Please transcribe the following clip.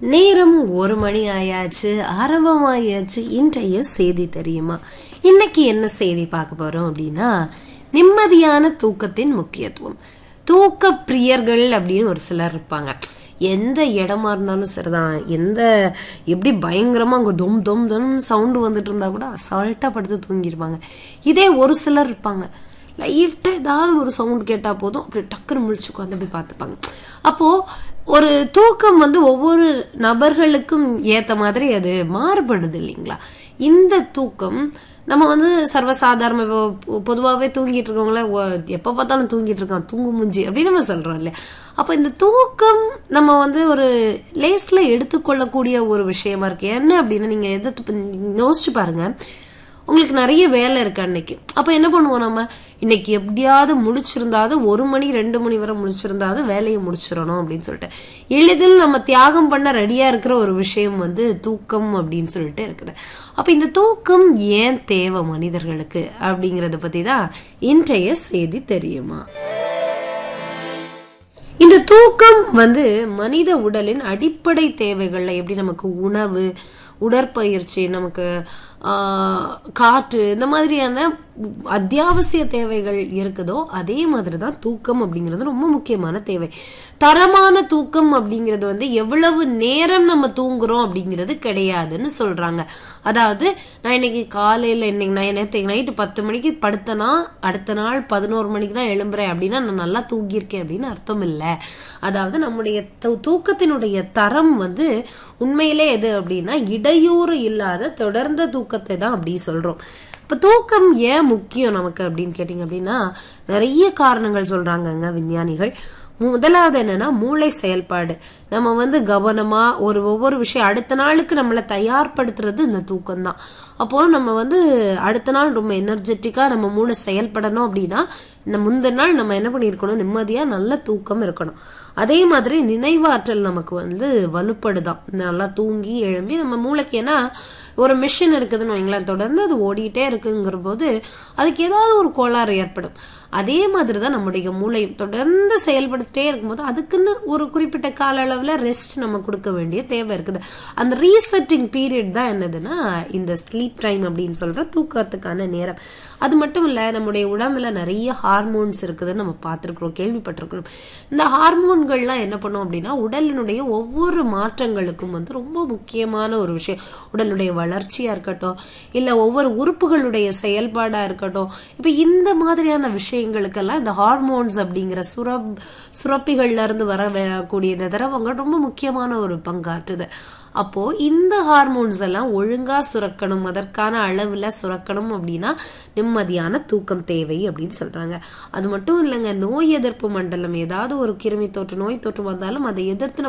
நேரம் ஒரு மணி ஆயாச்சு ஆரம்பமாயாச்சு இன்றைய செய்தி தெரியுமா இன்னைக்கு என்ன செய்தி பார்க்க போறோம் அப்படின்னா நிம்மதியான தூக்கத்தின் முக்கியத்துவம் தூக்க பிரியர்கள் அப்படின்னு ஒரு சிலர் இருப்பாங்க எந்த இடமா இருந்தாலும் சரிதான் எந்த எப்படி பயங்கரமா அங்க தொம் தொம் தொம் சவுண்டு வந்துட்டு இருந்தா கூட அசால்ட்டா படுத்து தூங்கிருப்பாங்க இதே ஒரு சிலர் இருப்பாங்க லைட்டா ஏதாவது ஒரு சவுண்ட் கேட்டா போதும் அப்படி டக்குன்னு முழிச்சு உட்காந்து போய் பார்த்துப்பாங்க அப்போ ஒரு தூக்கம் வந்து ஒவ்வொரு நபர்களுக்கும் ஏத்த மாதிரி அது மாறுபடுது இல்லைங்களா இந்த தூக்கம் நம்ம வந்து சர்வசாதாரண இப்போ பொதுவாகவே தூங்கிட்டு இருக்கவங்கள எப்போ பார்த்தாலும் தூங்கிட்டு இருக்கான் தூங்கு மூஞ்சி அப்படின்னு நம்ம சொல்றோம் இல்லையா அப்போ இந்த தூக்கம் நம்ம வந்து ஒரு லேஸ்ல எடுத்துக்கொள்ளக்கூடிய ஒரு விஷயமா இருக்கு என்ன அப்படின்னு நீங்க எதிர்த்து யோசிச்சு பாருங்க உங்களுக்கு நிறைய வேலை இருக்கு அன்னைக்கு அப்ப என்ன பண்ணுவோம் நம்ம இன்னைக்கு எப்படியாவது முடிச்சிருந்தாது ஒரு மணி ரெண்டு மணி வரை முடிச்சிருந்தாது வேலையை முடிச்சிடணும் அப்படின்னு சொல்லிட்டு எளிதில் நம்ம தியாகம் பண்ண ரெடியா இருக்கிற ஒரு விஷயம் வந்து தூக்கம் அப்படின்னு சொல்லிட்டு இருக்குது அப்ப இந்த தூக்கம் ஏன் தேவை மனிதர்களுக்கு அப்படிங்கறத பத்தி தான் இன்றைய செய்தி தெரியுமா இந்த தூக்கம் வந்து மனித உடலின் அடிப்படை தேவைகள்ல எப்படி நமக்கு உணவு உடற்பயிற்சி நமக்கு காற்று இந்த மாதிரியான அத்தியாவசிய தேவைகள் இருக்குதோ அதே மாதிரி தான் தூக்கம் அப்படிங்கிறது ரொம்ப முக்கியமான தேவை தரமான தூக்கம் அப்படிங்கிறது வந்து எவ்வளவு நேரம் நம்ம தூங்குறோம் அப்படிங்கிறது கிடையாதுன்னு சொல்றாங்க அதாவது நான் இன்னைக்கு காலையில இன்னைக்கு நான் நேற்று நைட்டு பத்து மணிக்கு படுத்தனா அடுத்த நாள் பதினோரு மணிக்கு தான் எழும்புறேன் அப்படின்னா நான் நல்லா தூங்கியிருக்கேன் அப்படின்னு அர்த்தம் இல்லை அதாவது நம்முடைய தூக்கத்தினுடைய தரம் வந்து உண்மையிலே எது அப்படின்னா இடையூறு இல்லாத தொடர்ந்த தூக்கத்தை தான் அப்படி சொல்றோம் இப்ப தூக்கம் ஏன் முக்கியம் நமக்கு அப்படின்னு கேட்டீங்க அப்படின்னா நிறைய காரணங்கள் சொல்றாங்கங்க விஞ்ஞானிகள் முதலாவது என்னன்னா மூளை செயல்பாடு நம்ம வந்து கவனமா ஒரு ஒவ்வொரு விஷயம் அடுத்த நாளுக்கு நம்மளை தயார்படுத்துறது இந்த தூக்கம் தான் அப்போ நம்ம வந்து அடுத்த நாள் ரொம்ப எனர்ஜெட்டிக்கா நம்ம மூளை செயல்படணும் அப்படின்னா இந்த முந்தின நாள் நம்ம என்ன பண்ணிருக்கணும் நிம்மதியா நல்ல தூக்கம் இருக்கணும் அதே மாதிரி நினைவாற்றல் நமக்கு வந்து வலுப்படுதான் நல்லா தூங்கி எழும்பி நம்ம மூளைக்கு ஏன்னா ஒரு மிஷின் இருக்குதுன்னு வைங்களேன் தொடர்ந்து அது ஓடிட்டே இருக்குங்கிற போது அதுக்கு ஏதாவது ஒரு கோளாறு ஏற்படும் அதே மாதிரி தான் நம்முடைய மூளை தொடர்ந்து செயல்படுத்திட்டே இருக்கும்போது அதுக்குன்னு ஒரு குறிப்பிட்ட கால அளவில் ரெஸ்ட் நம்ம கொடுக்க வேண்டிய தேவை இருக்குது அந்த ரீசெட்டிங் பீரியட் தான் என்னதுன்னா இந்த ஸ்லீப் டைம் அப்படின்னு சொல்ற தூக்கத்துக்கான நேரம் அது மட்டும் இல்ல நம்முடைய உடம்புல நிறைய ஹார்மோன்ஸ் இருக்குதுன்னு நம்ம பார்த்துருக்குறோம் கேள்விப்பட்டிருக்கிறோம் இந்த ஹார்மோன்கள்லாம் என்ன பண்ணும் அப்படின்னா உடலினுடைய ஒவ்வொரு மாற்றங்களுக்கும் வந்து ரொம்ப முக்கியமான ஒரு விஷயம் உடலுடைய வளர்ச்சியா இருக்கட்டும் இல்ல ஒவ்வொரு உறுப்புகளுடைய செயல்பாடா இருக்கட்டும் இப்ப இந்த மாதிரியான விஷயங்களுக்கெல்லாம் இந்த ஹார்மோன்ஸ் அப்படிங்கிற சுரப் சுரப்பிகள்ல இருந்து வரக்கூடிய இந்த திரவங்கள் ரொம்ப முக்கியமான ஒரு பங்காற்றுது அப்போ இந்த ஹார்மோன்ஸ் எல்லாம் ஒழுங்கா சுரக்கணும் அதற்கான அளவுல சுரக்கணும் அப்படின்னா நிம்மதியான தூக்கம் தேவை அப்படின்னு சொல்றாங்க அது மட்டும் இல்லைங்க நோய் எதிர்ப்பு மண்டலம் ஏதாவது ஒரு கிருமி தொற்று நோய் தொற்று வந்தாலும் அதை எதிர்த்து